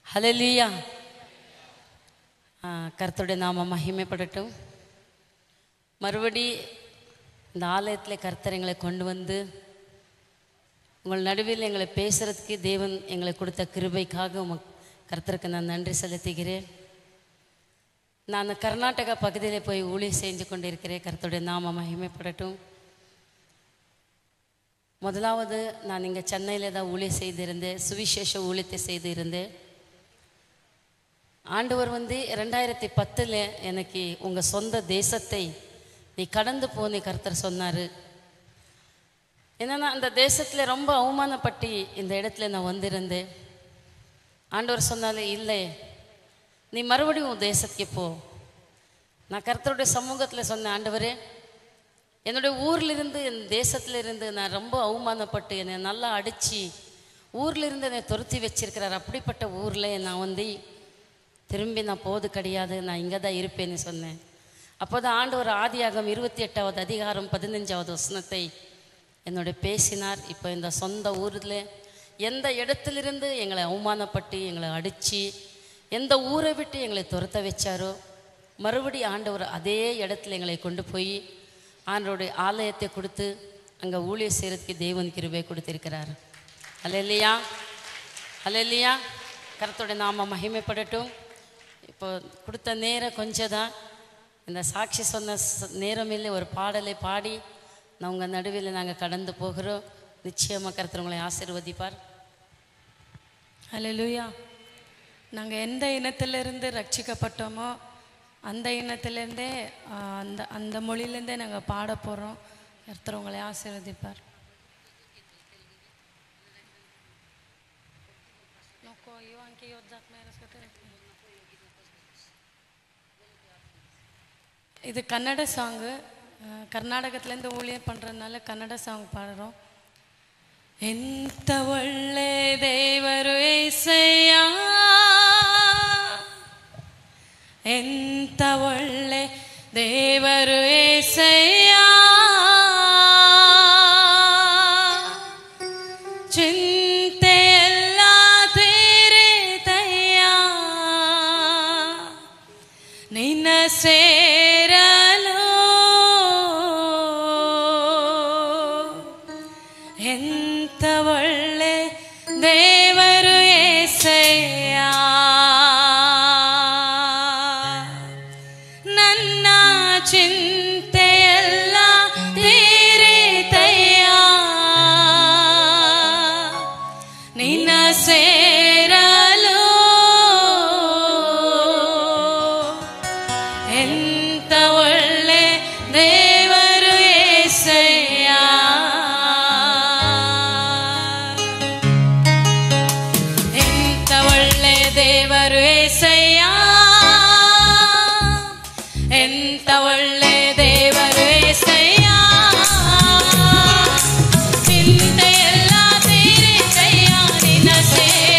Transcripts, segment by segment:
ஹலலியா கர்த்தருடைய நாம மகிமைப்படட்டும் மறுபடி இந்த ஆலயத்தில் கர்த்தர் எங்களை கொண்டு வந்து உங்கள் நடுவில் எங்களை பேசுகிறதுக்கு தேவன் எங்களை கொடுத்த கிருபைக்காக உம கர்த்தருக்கு நான் நன்றி செலுத்துகிறேன் நான் கர்நாடகா பகுதியில் போய் ஊழியம் செஞ்சு கொண்டிருக்கிறேன் கர்த்தருடைய நாம மகிமைப்படட்டும் முதலாவது நான் இங்கே சென்னையில் தான் ஊழியம் செய்திருந்தேன் சுவிசேஷ ஊழியத்தை செய்து இருந்தேன் ஆண்டவர் வந்து ரெண்டாயிரத்தி பத்தில் எனக்கு உங்கள் சொந்த தேசத்தை நீ கடந்து போனே கர்த்தர் சொன்னார் என்னன்னா அந்த தேசத்தில் ரொம்ப அவமானப்பட்டு இந்த இடத்துல நான் வந்திருந்தேன் ஆண்டவர் சொன்னாலே இல்லை நீ மறுபடியும் உன் தேசத்துக்கு போ நான் கர்த்தருடைய சமூகத்தில் சொன்னேன் ஆண்டவரே என்னுடைய ஊர்ல இருந்து என் தேசத்துல இருந்து நான் ரொம்ப அவமானப்பட்டு என்னை நல்லா அடித்து ஊர்ல இருந்து என்னை துரத்தி வச்சிருக்கிறார் அப்படிப்பட்ட ஊரில் நான் வந்து திரும்பி நான் போது கிடையாது நான் இங்கே தான் இருப்பேன்னு சொன்னேன் அப்போ தான் ஆண்டவர் ஆதியாகம் இருபத்தி எட்டாவது அதிகாரம் பதினஞ்சாவது வசனத்தை என்னோட பேசினார் இப்போ இந்த சொந்த ஊரில் எந்த இடத்திலிருந்து எங்களை அவமானப்பட்டு எங்களை அடித்து எந்த ஊரை விட்டு எங்களை துரத்த வச்சாரோ மறுபடி ஆண்டவர் அதே இடத்துல எங்களை கொண்டு போய் ஆண்டவருடைய ஆலயத்தை கொடுத்து அங்கே ஊழியர் செய்கிறதுக்கு தேவன் கிருபை கொடுத்திருக்கிறார் அல்லையா அல்லையா கருத்துடைய நாம மகிமைப்படட்டும் இப்போ கொடுத்த நேரம் கொஞ்சம் தான் இந்த சாட்சி சொன்ன ச- நேரம் இல்லை ஒரு பாடலை பாடி நான் உங்கள் நடுவில் நாங்கள் கடந்து போகிறோம் நிச்சயமாக கருத்து உங்களை ஆசீர்வதிப்பார் ஹalleluya நாங்கள் எந்த இனத்திலிருந்து ரட்சிக்கப்பட்டோமோ அந்த இனத்திலேருந்தே ஆ, அந்த அந்த மொழியிலேருந்தே நாங்கள் பாட போகிறோம் கர்த்தர் உங்களை ஆசீர்வதிப்பார் இது கன்னட சாங்கு ಕರ್ನಾಟಕದಿಂದ ஊழியம் பண்ணுறதுனால ಕನ್ನಡ ಸಾಂಗ್ ಪಾடுறோம் ಎಂತ ಒಳ್ಳೆ ದೇವರು ಏಸಯ್ಯ ಎಂತ ಒಳ್ಳೆ ದೇವರು ಏಸಯ್ಯ ಚಿಂತೆಯೆಲ್ಲ ತೀರಿತಯ್ಯ ನಿನ್ನ ಸೇರಲು ಎಂತ ಒಳ್ಳೆ ದೇವರು ಏಸಯ್ಯ ನನ್ನ ಚಿಂತೆಯೆಲ್ಲ ತೀರಿತಯ್ಯ ನಿನ್ನ ಸೇರಲು ಎಂತ ಒಳ್ಳೆ ದೇವರು ಏಸಯ್ಯ ಎಂತ ಒಳ್ಳೆ ದೇವರು ಏಸಯ್ಯ ಎಂತ ಒಳ್ಳೆ ದೇವರು ಏಸಯ್ಯ ಚಿಂತೆಯೆಲ್ಲ ತೀರಿಸಯ್ಯ ನಿನ್ನ ಸೇರಲು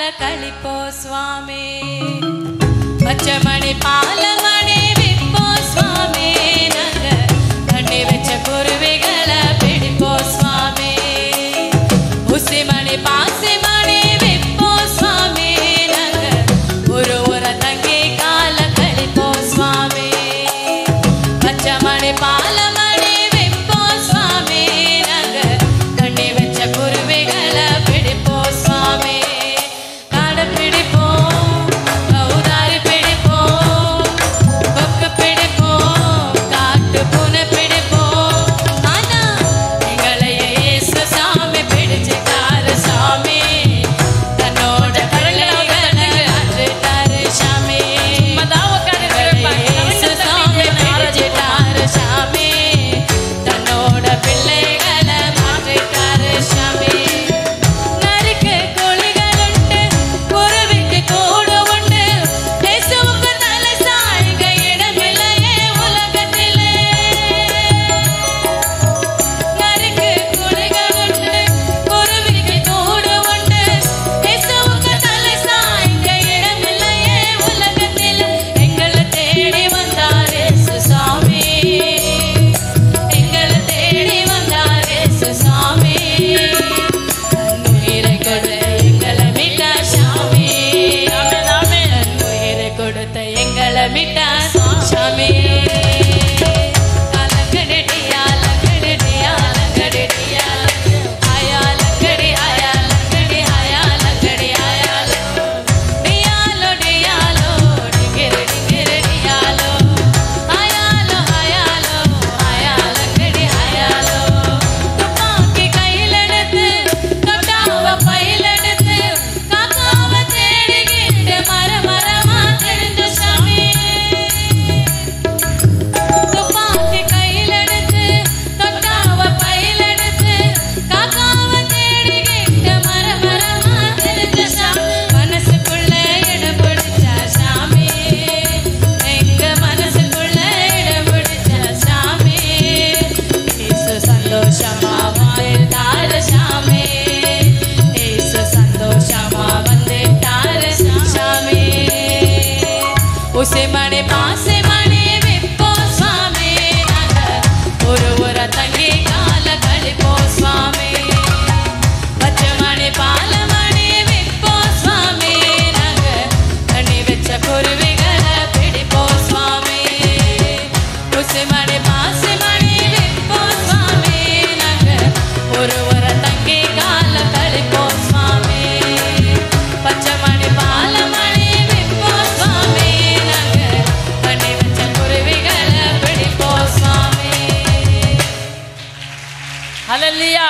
கழிப்போ சுவாமி பச்சைமணி பாலமணி விப்போ சுவாமி நாங்க கண்ணி வச்ச குருவிகளை பிடிப்போ சுவாமி உசிமணி பாசிமணி விப்போ சுவாமி நாங்க ஒரு ஊர தங்கி கால கழிப்போ சுவாமி பச்சைமணி பாலமணி விப்போ சுவாமி நாங்க கண்ணி வச்ச குருவிகளை பிடிப்போ சுவாமி காடை பிடிப்போம் கௌதாரி பிடிப்போம் கொக்கு பிடிப்போம் காட்டு பூனை பிடிப்போம் ஆனா எங்களையே இயேசு சாமி பிடிச்சிட்டாரு சாமி தன்னோட கருணைகளை ஆற்றிட்டாரு சாமி இயேசு சாமி பிடிச்சிட்டாரு சாமி தன்னோட பிள்ளைகளை மாற்றிட்டாரு சாமி நரிக்கு குழிகளுண்டு குருவிக்கு கூடு உண்டு இயேசுவுக்கு தலை சாய்க இடமில்லையே உலகத்திலே நரிக்கு குழிகளுண்டு குருவிக்கு கூடு உண்டு இயேசுவுக்கு தலை சாய்க இடமில்லையே உலகத்திலே எங்களை தேடி வந்தார் இயேசு சாமி எங்களை தேடி வந்தார் இயேசு சாமி உயிரை கொடு எங்களை மீட்டா சாமி உயிரை கொடுத்த எங்களை மீட்டா சாமி அலங்கடிடியா, அலங்கடிடியா, அலங்கடிடியா. ஆயா, அலங்கடி, ஆயா, அலங்கடி, ஆயா, அலங்கடி, ஆயா, அலங்கடி. டியாலோ, டியாலோ, டிங்கிரி, டிங்கிரி, டியாலோ. ஆயாலோ, ஆயாலோ, ஆயா, அலங்கடி, ஆயாலோ. துப்பாக்கி கையில் எடுத்து, தொட்டாவ பையில் எடுத்து, காக்காவ தேடிக்கிட்டு மர மரமா தெரிஞ்ச சாமி. துப்பாக்கி கையில் எடுத்து, தொட்டாவ பையில் எடுத்து, காக்காவ தேடிக்கிட்டு மர மரமா தெரிஞ்ச சாமி. மனசுக்குள்ள இடம் பிடிச்ச சாமி எங்க மனசுக்குள்ள இடம் பிடிச்ச சாமி இயேசு சந்தோஷமா வந்துட்டாரு சாமி இயேசு சந்தோஷமா வந்துட்டாரு சாமி உசி மணி பாசி மணி விப்போ சுவாமி நாங்க ஒரு ஊர தங்கி கால கழிப்போ சுவாமி பச்சை மணி பால மணி விப்போ சுவாமி நாங்க கண்ணி வச்ச குருவிகளை பிடிப்போ சுவாமி உசி மணி பாசி மணி விப்போ சுவாமி நாங்க ஒரு ஊர தங்கி கால கழிப்போ சுவாமி பச்சை மணி பால மணி விப்போ சுவாமி நாங்க கண்ணி வச்ச குருவிகளை பிடிப்போ சுவாமி ஹalleluya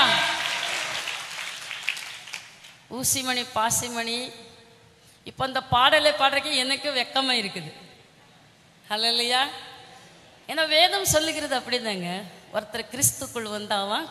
ஊசிமணி பாசிமணி இப்போ அந்த பாடலை பாடுறதுக்கு எனக்கு வெக்கமாக இருக்குது ஹalleluya ஏன்னா வேதம் சொல்லுகிறது அப்படிதாங்க ஒருத்தர் கிறிஸ்துக்குள் வந்தாவான்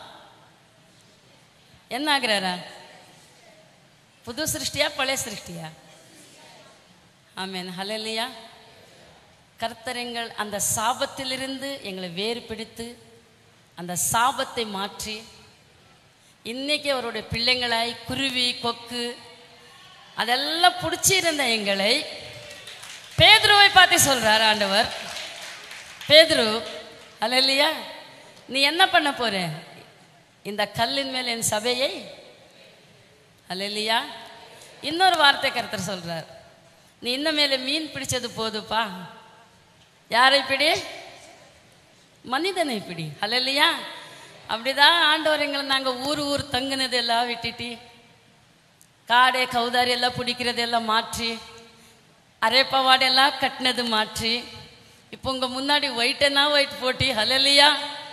என்ன ஆகுறாரா புது சிருஷ்டியா பழைய சிருஷ்டியா ஆமென் ஹalleluya கர்த்தரெங்கள் அந்த சாபத்திலிருந்து எங்களை வேறு பிடித்து அந்த சாபத்தை மாற்றி இன்னைக்கு அவருடைய பிள்ளைங்களாய் குருவி கொக்கு அதெல்லாம் பிடிச்சிருந்த எங்களை பேதுருவை பார்த்து சொல்றார் ஆண்டவர் பேதுரு அல்லையா நீ என்ன பண்ண போற இந்த கல்லின் மேல் என் சபையை அல்லையா இன்னொரு வார்த்தை கருத்தர் சொல்றார் நீ இன்ன மேலே மீன் பிடிச்சது போதுப்பா யாரை பிடி மனிதனை பிடி அல்லையா அப்படிதான் ஆண்டவர் எங்களை நாங்கள் ஊர் ஊர் தங்குனது எல்லாம் விட்டுட்டு காடே கௌதாரி எல்லாம் பிடிக்கிறதெல்லாம் மாற்றி அரைப்பவாடெல்லாம் கட்டினது மாற்றி இப்போ உங்க முன்னாடி ஒயிட்டனா ஒயிட் போட்டி ஹலலியா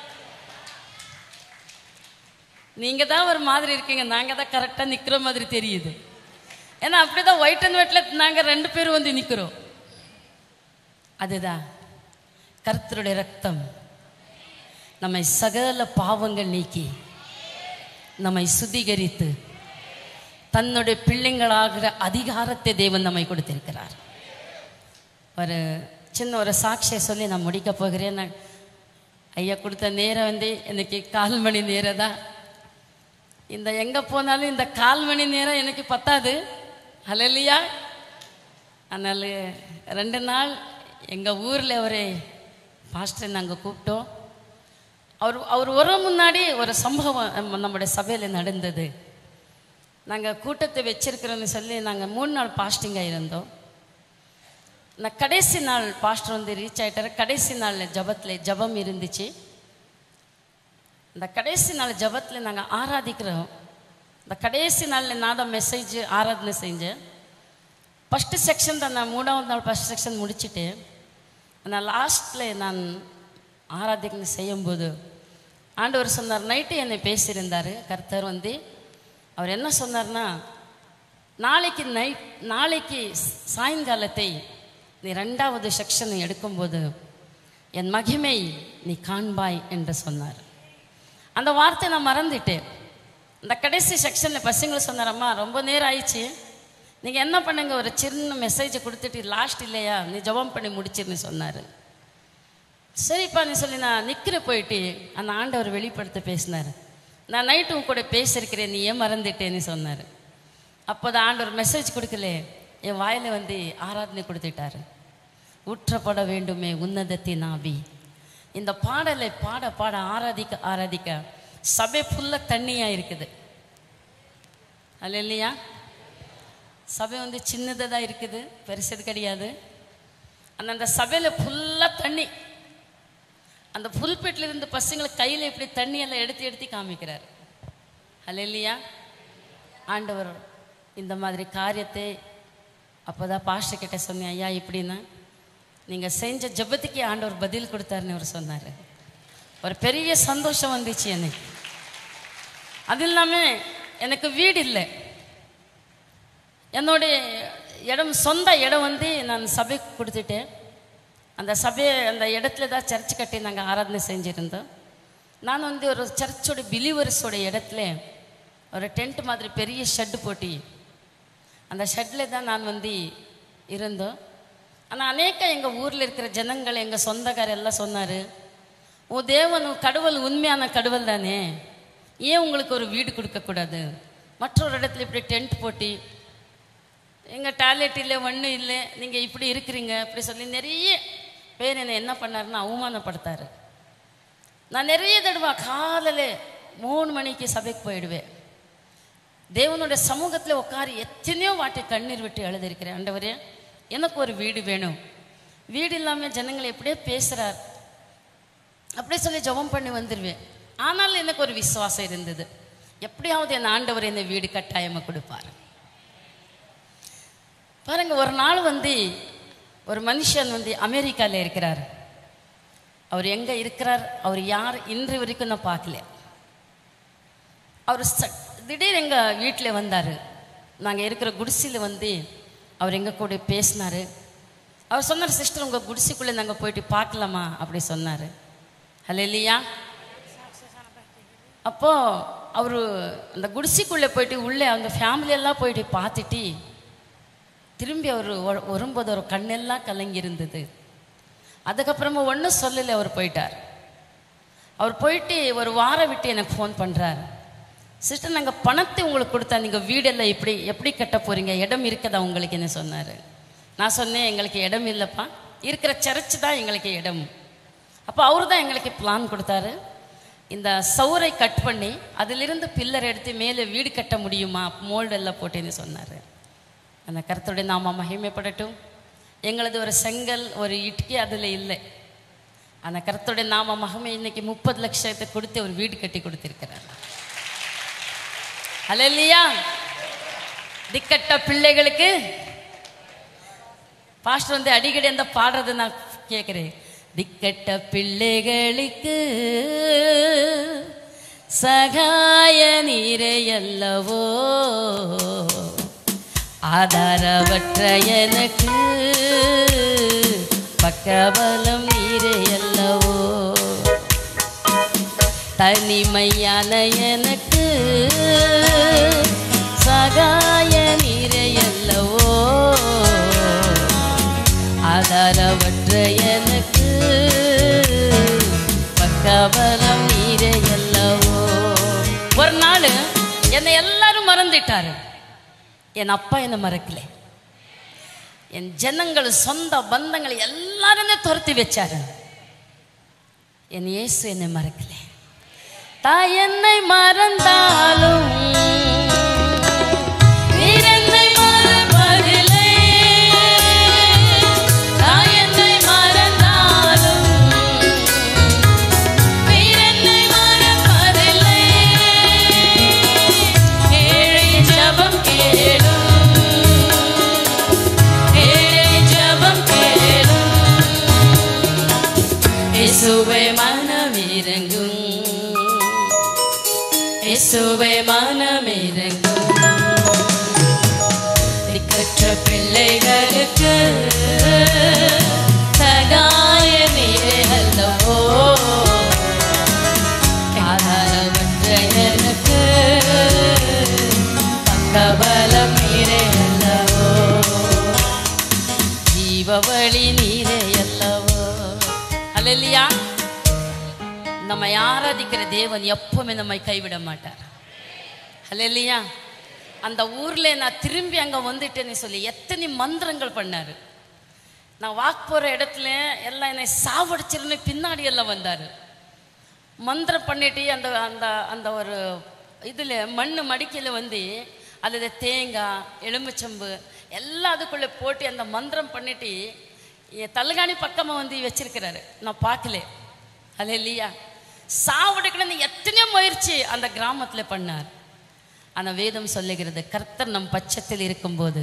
நீங்க தான் ஒரு மாதிரி இருக்கீங்க நாங்க தான் கரெக்டா நிக்கிற மாதிரி தெரியுது ஏன்னா அப்படிதான் ஒயிட் அண்ட் ஒயிட்ல நாங்க ரெண்டு பேரும் வந்து நிக்கிறோம் அதுதான் கர்த்தருடைய ரத்தம் நம்மை சகல பாவங்கள் நீக்கி நம்மை சுத்திகரித்து தன்னுடைய பிள்ளைங்களாகிற அதிகாரத்தை தேவன் நம்மை கொடுத்திருக்கிறார் ஒரு சின்ன ஒரு சாட்சியை சொல்லி நான் முடிக்க போகிறேன் நான் ஐயா கொடுத்த நேரம் வந்து எனக்கு கால் மணி நேரம் தான் இந்த எங்கே போனாலும் இந்த கால் மணி நேரம் எனக்கு பத்தாது ஹலலியா அதனால் ரெண்டு நாள் எங்கள் ஊரில் ஒரு பாஸ்டர் நாங்கள் கூப்பிட்டோம் அவர் அவர் வர முன்னாடி ஒரு சம்பவம் நம்ம- நம்முடைய சபையில் நடந்தது நாங்கள் கூட்டத்தை வச்சிருக்கிறோன்னு சொல்லி நாங்கள் மூணு நாள் பாஸ்டிங்காக இருந்தோம் நான் கடைசி நாள் பாஸ்டர் வந்து ரீச் ஆகிட்டார் கடைசி நாள் ஜபத்தில் ஜபம் இருந்துச்சு இந்த கடைசி நாள் ஜபத்தில் நாங்கள் ஆராதிக்கிறோம் இந்த கடைசி நாளில் நான் தான் மெசேஜ் ஆராதனை செஞ்சேன் ஃபஸ்ட்டு செக்ஷன் தான் நான் மூணாவது நாள் ஃபஸ்ட் செக்ஷன் முடிச்சுட்டு நான் லாஸ்ட்டில் நான் ஆராதனை செய்யும்போது ஆண்டவர் சொன்னார் நைட்டு என்னை பேசியிருந்தார் கர்த்தர் வந்து அவர் என்ன சொன்னார்னா நாளைக்கு நைட் நாளைக்கு சாயங்காலத்தை நீ ரெண்டாவது செக்ஷன் எடுக்கும்போது என் மகிமை நீ காண்பாய் என்று சொன்னார் அந்த வார்த்தை நான் மறந்துட்டேன் இந்த கடைசி செக்ஷனில் பசங்களை சொன்னாரம்மா ரொம்ப நேரம் ஆயிடுச்சு நீங்கள் என்ன பண்ணுங்க ஒரு சின்ன மெசேஜை கொடுத்துட்டு லாஸ்ட் இல்லையா நீ ஜெபம் பண்ணி முடிச்சிருன்னு சொன்னார் சரிப்பா நீ சொல்லி நான் நிற்கிற போயிட்டு அந்த ஆண்டவர் வெளிப்படுத்த பேசினார் நான் நைட்டு உன் கூட பேசியிருக்கிறேன் நீ ஏன் மறந்துட்டேன்னு சொன்னார் அப்போ தான் ஆண்டவர் மெசேஜ் கொடுக்கல என் வாயில் வந்து ஆராதனை கொடுத்துட்டாரு ஊற்றப்பட வேண்டுமே உன்னதத்தின் ஆவி இந்த பாடலை பாட பாட ஆராதிக்க ஆராதிக்க சபை ஃபுல்லாக தண்ணியாக இருக்குது அல்ல இல்லையா சபை வந்து சின்னதாக தான் இருக்குது பெருசது கிடையாது ஆனால் அந்த சபையில் ஃபுல்லாக தண்ணி அந்த புல்பெட்டில் இருந்து பசங்களை கையில் இப்படி தண்ணியெல்லாம் எடுத்து எடுத்து காமிக்கிறார் அல்ல இல்லையா ஆண்டவர் இந்த மாதிரி காரியத்தை அப்போ தான் பாஸ்டர் கிட்ட சொன்னேன் ஐயா இப்படின்னா நீங்கள் செஞ்ச ஜெபத்துக்கே ஆண்டவர் பதில் கொடுத்தாருன்னு அவர் சொன்னார் ஒரு பெரிய சந்தோஷம் வந்துச்சு எனக்கு அது இல்லாமல் எனக்கு வீடு இல்லை என்னுடைய இடம் சொந்த இடம் வந்து நான் சபைக்கு கொடுத்துட்டேன் அந்த சபையை அந்த இடத்துல தான் சர்ச் கட்டி நாங்கள் ஆராதனை செஞ்சுருந்தோம் நான் வந்து ஒரு சர்ச்சோட பிலிவர்ஸோட இடத்துல ஒரு டென்ட் மாதிரி பெரிய ஷெட்டு போட்டி அந்த ஷெட்டில் தான் நான் வந்து இருந்தோம் ஆனால் அநேக எங்கள் ஊரில் இருக்கிற ஜனங்கள் எங்கள் சொந்தக்காரர் எல்லாம் சொன்னார் ஓ தேவன் உன் கடவுள் உண்மையான கடவுள் தானே ஏன் உங்களுக்கு ஒரு வீடு கொடுக்கக்கூடாது மற்றொரு இடத்துல இப்படி டென்ட் போட்டி எங்கள் டாய்லெட் இல்லை ஒன்றும் இல்லை நீங்கள் இப்படி இருக்கிறீங்க அப்படி சொல்லி நிறைய பேர் என்னை என்ன பண்ணாருன்னா அவமானப்படுத்தாரு நான் நிறைய தடவை காலையில் மூணு மணிக்கு சபைக்கு போயிடுவேன் தேவனுடைய சமூகத்தில் உட்காரி எத்தனையோ வாட்டி கண்ணீர் விட்டு எழுதியிருக்கிறேன் ஆண்டவரே எனக்கு ஒரு வீடு வேணும் வீடு இல்லாமல் ஜனங்களை எப்படியே பேசுகிறார் அப்படியே சொல்லி ஜெபம் பண்ணி வந்துடுவேன் ஆனாலும் எனக்கு ஒரு விசுவாசம் இருந்தது எப்படியாவது என் ஆண்டவர் என்னை வீடு கட்டாயமாக கொடுப்பார் பாருங்க ஒரு நாள் வந்து ஒரு மனுஷன் வந்து அமெரிக்காவில் இருக்கிறார் அவர் எங்கே இருக்கிறார் அவர் யார் இன்று வரைக்கும் நான் பார்க்கல அவர் ச திடீர் எங்கள் வீட்டில் வந்தார் நாங்கள் இருக்கிற குடிசையில் வந்து அவர் எங்கள் கூட பேசினார் அவர் சொன்னார் சிஸ்டர் உங்கள் குடிசைக்குள்ளே நாங்கள் போயிட்டு பார்க்கலாமா அப்படி சொன்னார் ஹலோ இல்லையா அப்போது அவர் அந்த குடிசைக்குள்ளே போயிட்டு உள்ளே அவங்க ஃபேமிலியெல்லாம் போயிட்டு பார்த்துட்டு திரும்பி அவர் வ- வரும்போது ஒரு கண்ணெல்லாம் கலங்கி இருந்தது அதுக்கப்புறமா ஒன்றும் சொல்லலை அவர் போயிட்டார் அவர் போயிட்டு ஒரு வாரம் விட்டு எனக்கு ஃபோன் பண்ணுறார் சிஸ்டர் நாங்கள் பணத்தை உங்களுக்கு கொடுத்தா நீங்கள் வீடெல்லாம் இப்படி எப்படி கட்ட போகிறீங்க இடம் இருக்குதா உங்களுக்கு என்ன சொன்னார் நான் சொன்னேன் எங்களுக்கு இடம் இல்லைப்பா இருக்கிற சர்ச்சு தான் எங்களுக்கு இடம் அப்போ அவர் தான் எங்களுக்கு பிளான் கொடுத்தாரு இந்த சவுரை கட் பண்ணி அதிலிருந்து பில்லர் எடுத்து மேலே வீடு கட்ட முடியுமா மோல்டெல்லாம் போட்டேன்னு சொன்னார் அந்த கருத்துடைய நாம மகிமைப்படட்டும் எங்களது ஒரு செங்கல் ஒரு இட்கி அதில் இல்லை அந்த கருத்துடைய நாம மகிமை இன்னைக்கு முப்பது லட்சத்தை கொடுத்து ஒரு வீடு கட்டி கொடுத்திருக்கிறார் அல்லையா திக்கட்ட பிள்ளைகளுக்கு பாஸ்டர் வந்து அடிக்கடி அந்த பாடுறது நான் கேட்குறேன் திக்கட்ட பிள்ளைகளுக்கு சகாய நீரையல்லவோ ஆதாரவற்ற எனக்கு பக்கபலம் நீரையல்லவோ தனிமையான எனக்கு சகாய நீரையல்லவோ ஆதாரவற்ற எனக்கு பக்கபலம் நீரையல்லவோ ஒரு நாள் என்னை எல்லாரும் மறந்துட்டாரு என் அப்பா என்னை மறக்கல என் ஜனங்கள் சொந்த பந்தங்கள் எல்லாருமே துரத்தி வச்சாரு என் இயேசு என்னை மறக்கல தாய் என்னை மறந்தாலும் நீர் என்னை மறப்பதில்லை. தாய் என்னை மறந்தாலும் நீர் என்னை மறப்பதில்லை. ஏழை ஜெபம் கேளும். ஏழை ஜெபம் கேளும். இயேசுவே மனமிரங்கும் இயேசுவே மனமிரங்கும் திக்கற்ற பிள்ளைகளுக்கு சகாய நீரே அல்லவோ ஆதாரமற்ற எனக்கு பக்கபலம் நீரே அல்லவோ ஜீவவழி நீரே அல்லவோ அல்லையா நம்மை ஆராதிக்கிற தேவன் எப்பவுமே நம்மை கைவிட மாட்டார் அல்லையா அந்த ஊர்ல நான் திரும்பி அங்க வந்துட்டேன்னு சொல்லி எத்தனை மந்திரங்கள் பண்ணாரு நான் வாக் போற இடத்துல எல்லாம் என்னை சாவடிச்சிருன்னு பின்னாடி எல்லாம் வந்தாரு மந்திரம் பண்ணிட்டு அந்த அந்த அந்த ஒரு இதில் மண் மடிக்கையில் வந்து அதில் தேங்காய் எலுமிச்சம்பு எல்லாம் அதுக்குள்ளே போட்டு அந்த மந்திரம் பண்ணிட்டு என் தலகாணி பக்கமாக வந்து வச்சிருக்கிறாரு நான் பார்க்கல அது இல்லையா சாவடிக்கணும்னு எத்தனையோ முயற்சி அந்த கிராமத்தில் பண்ணார் ஆனால் வேதம் சொல்லுகிறது கர்த்தர் நம் பட்சத்தில் இருக்கும்போது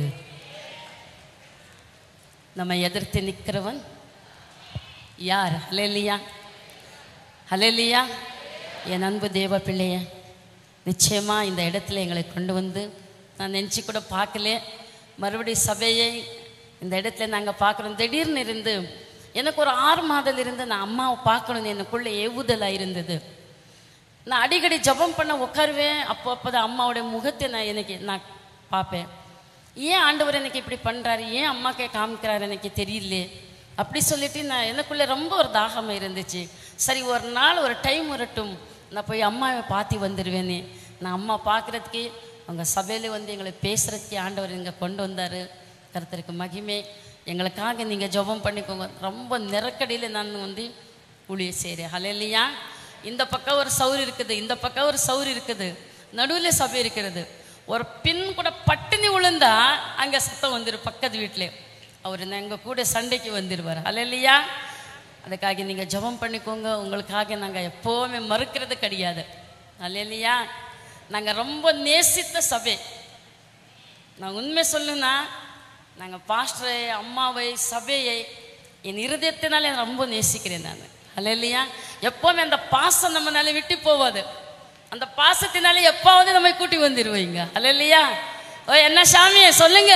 நம்ம எதிர்த்து நிற்கிறவன் யார் ஹalleluya ஹalleluya என் அன்பு தேவ பிள்ளைய நிச்சயமா இந்த இடத்துல எங்களை கொண்டு வந்து நான் நினச்சி கூட பார்க்கல மறுபடியும் சபையை இந்த இடத்துல நாங்கள் பார்க்குறோம் திடீர்னு இருந்து எனக்கு ஒரு ஆறு மாதம் இருந்து நான் அம்மாவை பார்க்கணும்னு எனக்குள்ள ஏவுதலாக இருந்தது நான் அடிக்கடி ஜெபம் பண்ண உட்காருவேன் அப்போ அப்போ தான் அம்மாவுடைய முகத்தை நான் எனக்கு நான் பார்ப்பேன் ஏன் ஆண்டவர் எனக்கு இப்படி பண்ணுறாரு ஏன் அம்மாக்கே காமிக்கிறாரு எனக்கு தெரியல அப்படி சொல்லிட்டு நான் எனக்குள்ளே ரொம்ப ஒரு தாகம் இருந்துச்சு சரி ஒரு நாள் ஒரு டைம் வரட்டும் நான் போய் அம்மாவை பார்த்து வந்துடுவேனே நான் அம்மா பார்க்குறதுக்கு அவங்க சபையில் வந்து எங்களை பேசுகிறதுக்கு ஆண்டவர் இங்கே கொண்டு வந்தார் கருத்தருக்கு மகிமை எங்களுக்காக நீங்கள் ஜெபம் பண்ணிக்கோங்க ரொம்ப நெருக்கடியில் நான் வந்து ஊழிய செய்கிறேன் ஹலையிலையா இந்த பக்கம் ஒரு சவுறு இருக்குது இந்த பக்கம் ஒரு சவுறு இருக்குது நடுவில் சபை இருக்கிறது ஒரு பின் கூட பட்டினி விழுந்தா அங்கே சத்தம் வந்துடும் பக்கத்து வீட்டிலே அவர் எங்கள் கூட சண்டைக்கு வந்துடுவார் ஹலையிலையா அதுக்காக நீங்கள் ஜெபம் பண்ணிக்கோங்க உங்களுக்காக நாங்கள் எப்போவுமே மறுக்கிறது கிடையாது ஹலையிலையா நாங்கள் ரொம்ப நேசித்த சபை நான் உண்மை சொல்லுனா நாங்கள் பாஸ்டரை அம்மாவை சபையை என் இருதயத்தினாலே நான் ரொம்ப நேசிக்கிறேன் நான் அல்ல இல்லையா எப்போவுமே அந்த பாசம் நம்மனால விட்டு போவாது அந்த பாசத்தினாலே எப்பாவது நம்மை கூட்டி வந்துடுவீங்க அல்ல இல்லையா ஓ என்ன சாமியே சொல்லுங்க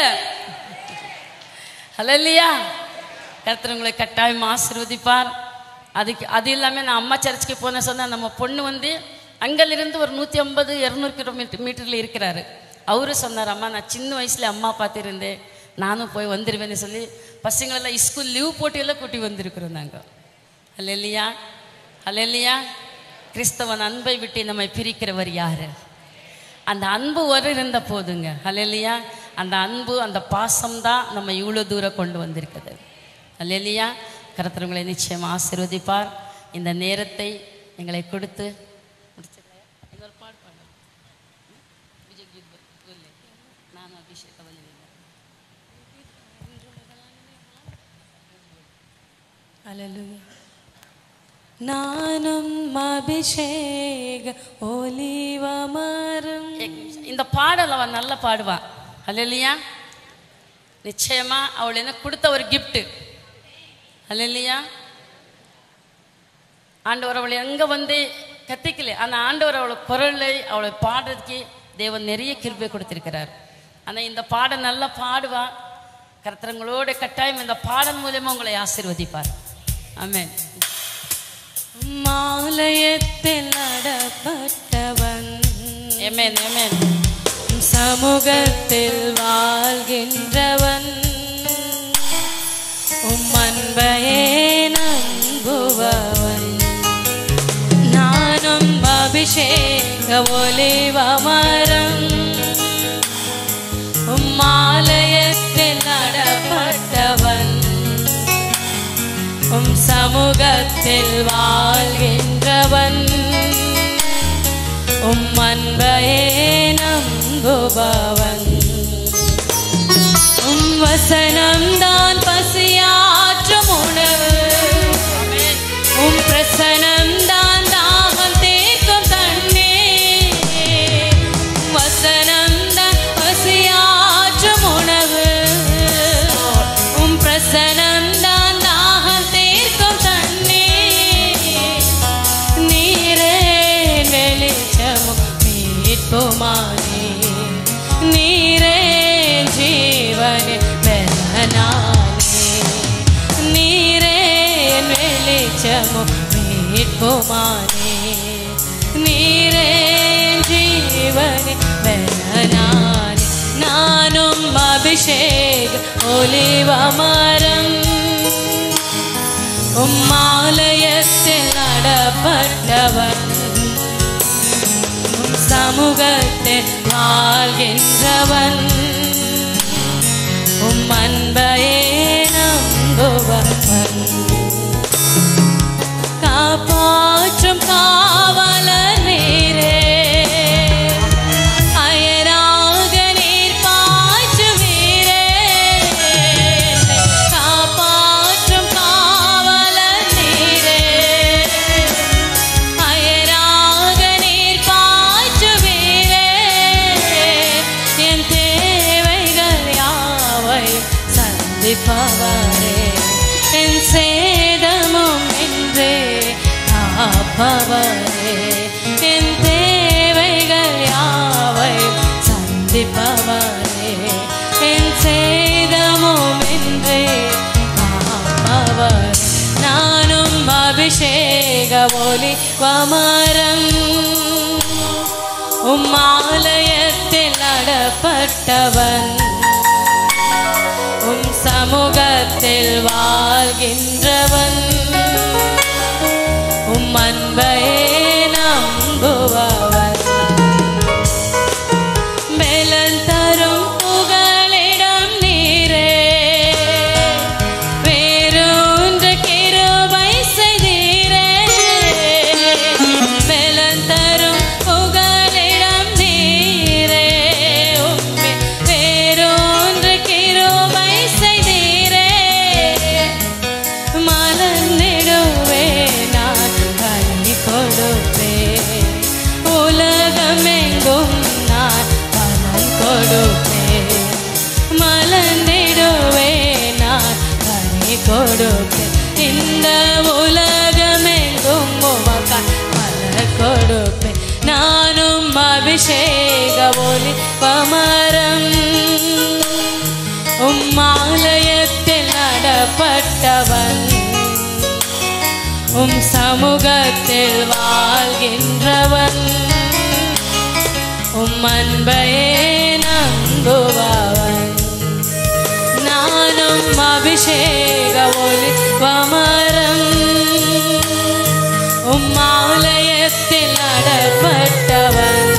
அல்ல இல்லையா கர்த்தர் உங்களை கட்டாயம் ஆசீர்வதிப்பார் அதுக்கு அது இல்லாமல் நான் அம்மா சர்ச்சுக்கு போனேன் சொன்னால் நம்ம பொண்ணு வந்து அங்கிலிருந்து ஒரு நூற்றி ஐம்பது இரநூறு கிலோமீட்டர் மீட்டரில் இருக்கிறாரு அவரு சொன்னார் அம்மா நான் சின்ன வயசில் அம்மா பார்த்துருந்தேன் நானும் போய் வந்துடுவேன்னு சொல்லி பசங்களெல்லாம் ஸ்கூல் லீவ் போட்டியெல்லாம் கூட்டி வந்திருக்கிறோம் நாங்கள் அல்ல இல்லையா அல்ல இல்லையா கிறிஸ்தவன் அன்பை விட்டு நம்மை பிரிக்கிறவர் யாரு அந்த அன்பு ஒரு இருந்த போதுங்க அல்லையா அந்த அன்பு அந்த பாசம் தான் நம்ம இவ்வளோ தூரம் கொண்டு வந்திருக்குது அல்லையா கருத்துறவங்களை நிச்சயம் ஆசீர்வதிப்பார் இந்த நேரத்தை எங்களை கொடுத்து முடிச்சிடலையா? இன்னொரு பாட்டு பாடு. விஜய் கீத் ப- சொல்லு. ನಾನು ಅಭಿಷೇಕ ಬಂದಿದ್ದೇನೆ அல்லேலூயா நானும் அபிஷேக ஒலிவ மரம் இந்த பாடல் அவன் நல்லா பாடுவான் அல்லையா நிச்சயமா அவள் எனக்கு கொடுத்த ஒரு gift அல்லையா ஆண்டவர் அவளை எங்க வந்து கத்திக்கல ஆனா ஆண்டவர் அவளை குரலை அவளை பாடுறதுக்கு தேவன் நிறைய கிருபை கொடுத்திருக்கிறார் ஆனா இந்த பாடல் நல்லா பாடுவா கர்த்தரங்களோட கட்டாயம் இந்த பாடல் மூலமா உங்களை ஆசீர்வதிப்பார் ஆமென் மாலயத்தில் அடப்பட்டவன் ஆமென் ஆமென் சமூகத்தில் வாழ்கின்றவன் உம் அன்பையே நம்புபவன் நானும் அபிஷேக ஒலிவ மரம் உம் உம்மாலயத்தில் நடப்பட்டவன் உம் சமூகத்தில் வாழ்கின்றவன் உம் அன்பையே நம்புபவன் உம் வசனம் தான் பசியாற்றும் உணவு உம் பிரசனம் தான் தாகம் தீர்க்கும் தண்ணீர் உம் வசனம் தான் பசியாற்றும் உணவு உம் பிரசனம் தான் தாகம் தீர்க்கும் தண்ணீர் நீரே வெளிச்சமும் மீட்புமானே நீரே ஜீவனே பெலனானே நீரே வெளிச்சமும் மீட்புமானே நீரே ஜீவனே பெலனானே நானும் அபிஷேக் ஒலிவமரம் உம்மாலயத்தில் நடப்பட்டவன் உம் சமூகத்தில் வாழ்கின்றவன் உம் அன்பையே நம்புபவன் காப்பாற்றும் காவலர் நீரே அயராக நீர் பாய்ச்சுவீரே காப்பாற்றும் காவலர் நீரே அயராக நீர் பாய்ச்சுவீரே என் தேவைகள் யாவையும் சந்திப்பவரே என் சேதமும் என்றே காப்பவரே என் தேவைகள் யாவையும் சந்திப்பவரே என் சேதமும் என்றே காப்பவர் நானும் அபிஷேக ஒலி வமரம் உம்மாலயத்தில் நடப்பட்டவன் உம் சமூகத்தில் வாழ்கின்றவன் உம் அன்பையே நம்புபவன் மேலன் தரும் புகலிடம் நீரே வேறொன்று கிருபை செய்தீரே மேலன் தரும் புகலிடம் நீரே உம்மை வேறொன்று கிருபை செய்தீரே மலர்ந்திடுவே நான் கனி கொடுப்பேன் உலகமெங்கும் நான் பலன் கொடுப்பேன் மலர்ந்திடுவே நான் கனி கொடுப்பேன் இந்த உலகமெங்கும் உமக்காய் மலர் கொடுப்பேன் நானும் அபிஷேக ஒளி பமரம் உம்மாலயத்தில் நடப்பட்டவன் உம் சமூகத்தில் வாழ்கின்றவன் உம் அன்பையே நம்புபவன் நானும் அபிஷேக ஒளி வமரம் உம்மாலயத்தில் நடப்பட்டவன்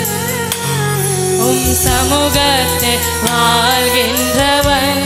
உம் சமூகத்தில் வாழ்கின்றவன்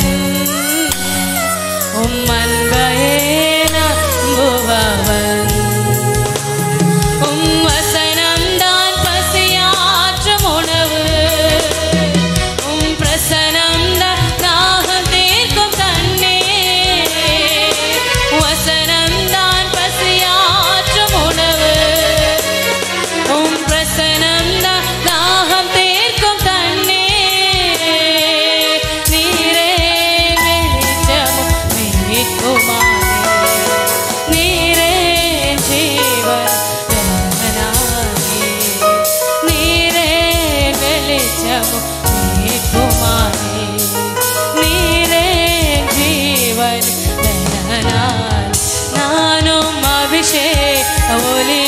உம் அன்பையே நம்புபவன் உம் வசனம் தான் பசியாற்றும் உணவு உம் பிரசனம் தான் தாகம் தீர்க்கும் தண்ணீர் வசனம் தான் பசியாற்றும் உணவு உம் பிரசனம் தான் தாகம் தீர்க்கும் தண்ணீர் நீரே வெளிச்சமும் மீட்புமானே நீரே ஜீவன் வேதனானே நீரே வெளிச்சமும் மீட்புமானே நீரே ஜீவன் வேதனானே நானும் அபிஷேக ஒளி